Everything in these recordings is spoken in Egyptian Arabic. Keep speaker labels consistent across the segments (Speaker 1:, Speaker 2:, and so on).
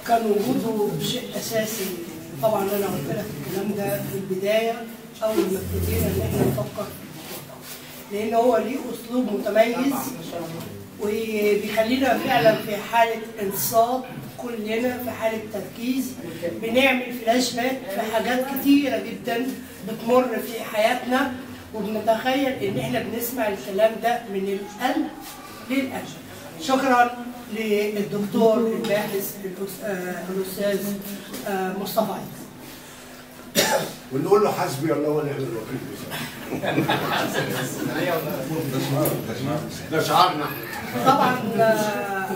Speaker 1: كان وجوده شيء اساسي طبعا انا قلت لك الكلام ده في البدايه اول ما ابتدينا ان احنا نفكر في الموضوع ده. لان هو ليه اسلوب متميز وبيخلينا فعلا في حاله انصات كلنا في حاله تركيز بنعمل فلاش باك في حاجات كتيره جدا بتمر في حياتنا وبنتخيل ان احنا بنسمع الكلام ده من القلب للقلب شكرا للدكتور الباحث الأس- آه، الاستاذ آه، مصطفى عيد
Speaker 2: ونقول له حسبي الله ونعم الوكيل ده شعارنا
Speaker 1: طبعا آه،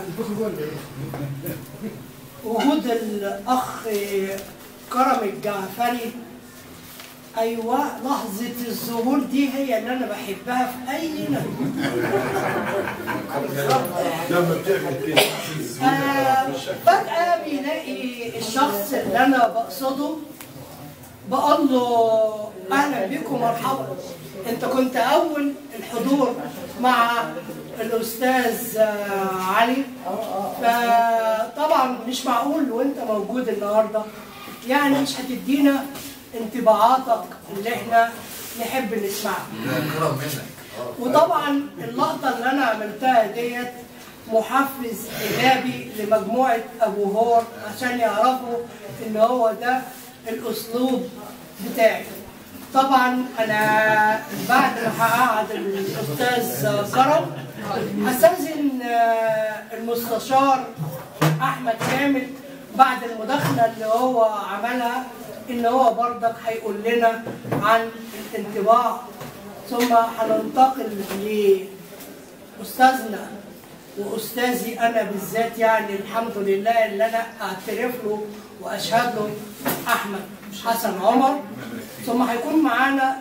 Speaker 1: وجود الاخ كرم الجعفري ايوه لحظه الظهور دي هي اللي انا بحبها في اي نادي
Speaker 2: لما بتعمل كده
Speaker 1: آه، فجأة بيلاقي الشخص اللي أنا بقصده بقول له أهلا بكم مرحبا أنت كنت أول الحضور مع الأستاذ آه، علي فطبعا مش معقول وأنت موجود النهاردة يعني مش هتدينا انطباعاتك اللي احنا نحب نسمعها
Speaker 3: كرم منك
Speaker 1: وطبعا اللقطه اللي انا عملتها ديت محفز ايجابي لمجموعه ابو هور عشان يعرفوا ان هو ده الاسلوب بتاعي طبعا انا بعد ما هقعد الاستاذ كرم هستاذن آه، المستشار احمد كامل بعد المداخله اللي هو عملها ان هو برضك هيقول لنا عن الانطباع ثم هننتقل لاستاذنا واستاذي انا بالذات يعني الحمد لله اللي انا اعترف له واشهد له احمد حسن عمر ثم هيكون معانا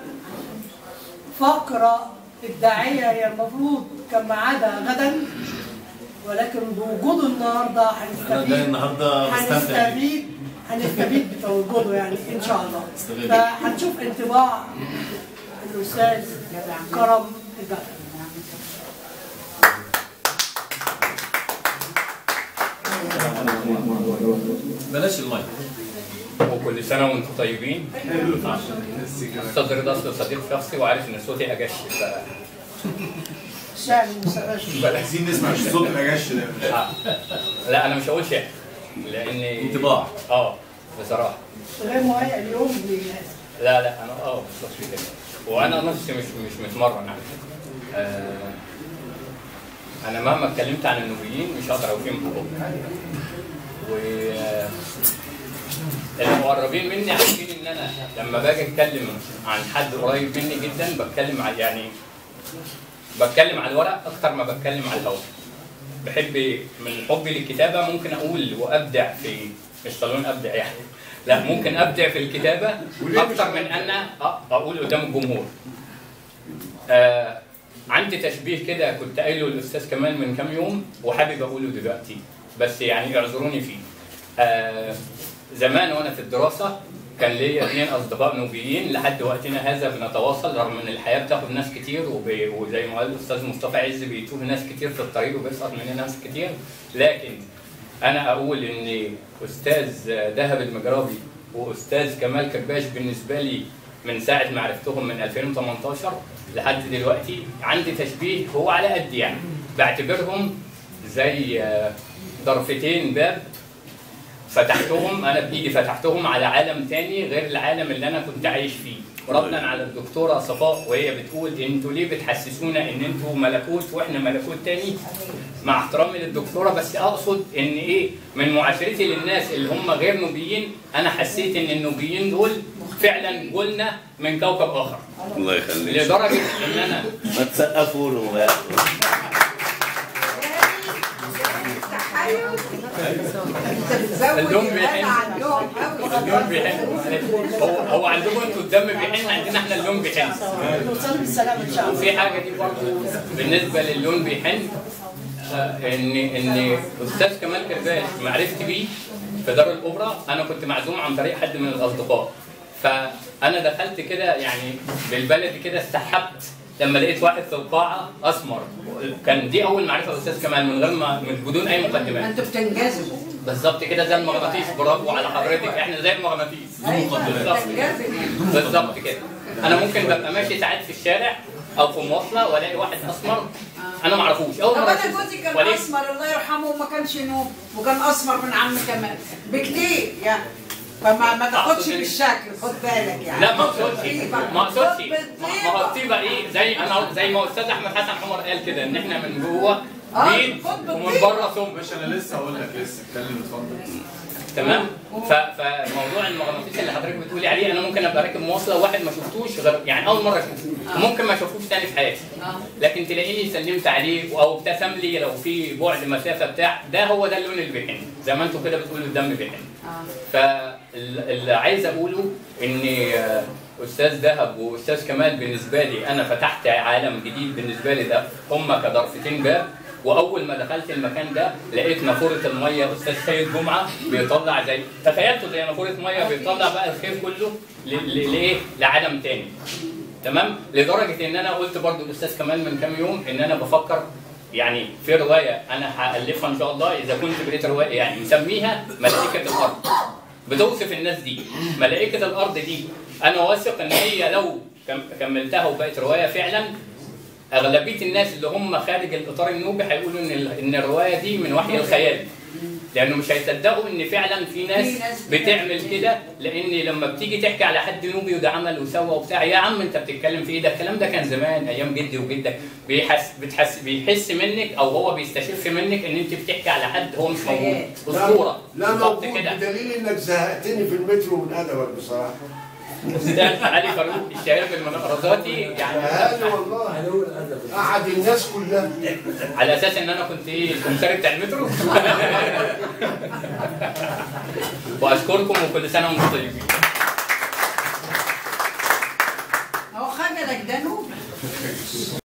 Speaker 1: فقره الداعيه هي المفروض كان ميعادها غدا ولكن بوجوده النهارده
Speaker 4: انا جاي
Speaker 1: هنستفيد
Speaker 4: النهارده مستمتع بيه.
Speaker 1: هنستفيد هنستفيد بتواجده يعني ان شاء الله
Speaker 4: استغل.
Speaker 1: فهنشوف انطباع الاستاذ كرم الجبل
Speaker 4: بلاش المايك
Speaker 5: وكل سنه وانتم طيبين استاذ رضا أصل صديق شخصي وعارف ان صوتي اجش ف
Speaker 1: شعر المستقبل
Speaker 5: بلاش
Speaker 3: عايزين نسمع صوت النجاش ده
Speaker 5: آه. لا انا مش هقول شعر لان
Speaker 4: انطباع
Speaker 5: اه بصراحه
Speaker 1: غير مهيئ اليوم لهذا
Speaker 5: لا لا انا اه بالظبط كده وانا نفسي مش مش متمرن على فكره آه انا مهما اتكلمت عن النوبيين مش هقدر اوفيهم حقوقهم و آه، المقربين مني عارفين ان انا لما باجي اتكلم عن حد قريب مني جدا بتكلم عن يعني بتكلم على الورق اكتر ما بتكلم على الهواء بحب من حبي للكتابه ممكن اقول وابدع في مش صالون ابدع يعني لا ممكن ابدع في الكتابه اكتر من ان أ- اقول قدام الجمهور آه عندي تشبيه كده كنت قايله للاستاذ كمال من كام يوم وحابب اقوله دلوقتي بس يعني اعذروني فيه آه زمان وانا في الدراسه كان ليا اثنين اصدقاء نوبيين لحد وقتنا هذا بنتواصل رغم ان الحياه بتاخد ناس كتير وب- وزي ما قال الاستاذ مصطفى عز بيتوه ناس كتير في الطريق وبيسقط مننا ناس كتير لكن انا اقول ان استاذ دهب المجرابي واستاذ كمال كباش بالنسبه لي من ساعه ما عرفتهم من 2018 لحد دلوقتي عندي تشبيه هو على قد يعني بعتبرهم زي آه، ضرفتين باب فتحتهم انا بايدي فتحتهم على عالم تاني غير العالم اللي انا كنت عايش فيه ردا على الدكتوره صفاء وهي بتقول انتوا ليه بتحسسونا ان انتوا ملكوت واحنا ملكوت تاني مع احترامي للدكتوره بس اقصد ان ايه من معاشرتي للناس اللي هم غير نوبيين انا حسيت ان النوبيين دول فعلا جولنا من كوكب اخر
Speaker 6: الله يخليك
Speaker 5: لدرجه ان انا
Speaker 6: ما تسقفوا له بقى.
Speaker 5: اللون بيحن اللون بيحن هو هو عندكم انتوا الدم بيحن عندنا احنا اللون بيحن
Speaker 1: توصلوا بالسلامه ان شاء الله
Speaker 5: وفي حاجه دي برضه بالنسبه للون بيحن آه، ان ان استاذ كمال كرباش معرفتي بيه في دار الاوبرا انا كنت معزوم عن طريق حد من الاصدقاء فانا دخلت كده يعني بالبلدي كده استحبت لما لقيت واحد في القاعه اسمر كان دي اول معرفه باستاذ كمال من غير ما من بدون اي مقدمات
Speaker 7: انتوا بتنجذبوا
Speaker 5: بالظبط كده زي المغناطيس برافو على حضرتك احنا زي المغناطيس
Speaker 7: ايوه
Speaker 5: بالظبط
Speaker 7: تنجذب يعني.
Speaker 5: بالظبط كده انا ممكن ببقى ماشي ساعات في الشارع او في مواصله والاقي واحد اسمر انا ما اعرفوش اول
Speaker 7: طب
Speaker 5: مره
Speaker 7: انا
Speaker 5: أشوفه.
Speaker 7: جوزي كان
Speaker 5: وليه؟
Speaker 7: اسمر الله يرحمه وما كانش نوم وكان اسمر من عم كمال بكتير يعني فما ما تاخدش
Speaker 5: أقصد إن-
Speaker 7: بالشكل خد بالك يعني
Speaker 5: لا ما اقصدش
Speaker 7: بالطيبة.
Speaker 5: ما اقصدش
Speaker 7: خد
Speaker 5: ما ما هو الطيبه ايه زي انا زي ما استاذ احمد حسن عمر قال كده ان احنا من جوه
Speaker 7: آه،
Speaker 5: بيض
Speaker 7: خد
Speaker 5: ومن
Speaker 7: بالطيبة.
Speaker 5: بره سم
Speaker 4: مش انا لسه هقول لك لسه اتكلم اتفضل
Speaker 5: تمام ف- فموضوع المغناطيس اللي حضرتك بتقولي عليه انا ممكن ابقى راكب مواصله واحد ما شفتوش غير يعني اول مره اشوفه وممكن ما اشوفوش تاني في حياتي
Speaker 7: آه.
Speaker 5: لكن تلاقيني سلمت عليه او ابتسم لي لو في بعد مسافه بتاع ده هو ده اللون اللي بيحن زي ما انتم كده بتقولوا الدم بيحن
Speaker 7: آه.
Speaker 5: فاللي عايز اقوله ان آه، استاذ دهب واستاذ كمال بالنسبه لي انا فتحت عالم جديد بالنسبه لي ده هم كضرفتين باب واول ما دخلت المكان ده لقيت نافوره الميه استاذ سيد جمعه بيطلع زي تخيلته زي نافوره ميه بيطلع بقى الخير كله ل- ل- لايه؟ لعالم تاني تمام لدرجه ان انا قلت برضو الاستاذ كمال من كام يوم ان انا بفكر يعني في روايه انا هالفها ان شاء الله اذا كنت بقيت روايه يعني مسميها ملائكه الارض بتوصف الناس دي ملائكه الارض دي انا واثق ان هي لو كم- كملتها وبقت روايه فعلا اغلبيه الناس اللي هم خارج الاطار النوبي هيقولوا ان ال- ان الروايه دي من وحي الخيال لانه مش هيصدقوا ان فعلا في ناس
Speaker 7: في ناس
Speaker 5: بتعمل كده لان لما بتيجي تحكي على حد نوبي وده عمل وسوى وبتاع يا عم انت بتتكلم في ايه ده الكلام ده كان زمان ايام جدي وجدك بيحس بتحس بيحس منك او هو بيستشف منك ان انت بتحكي على حد هو مش موجود اسطوره
Speaker 2: لا
Speaker 5: بالظبط
Speaker 2: موجود
Speaker 5: كده
Speaker 2: بدليل انك زهقتني في المترو من ادبك بصراحه
Speaker 5: استاذ علي فاروق الشهير بالمناقضاتي يعني
Speaker 2: هذا والله قعد الناس كلها
Speaker 5: على اساس ان انا كنت ايه الكمساري بتاع المترو واشكركم وكل سنه وانتم طيبين
Speaker 7: هو خجلك ده نوبي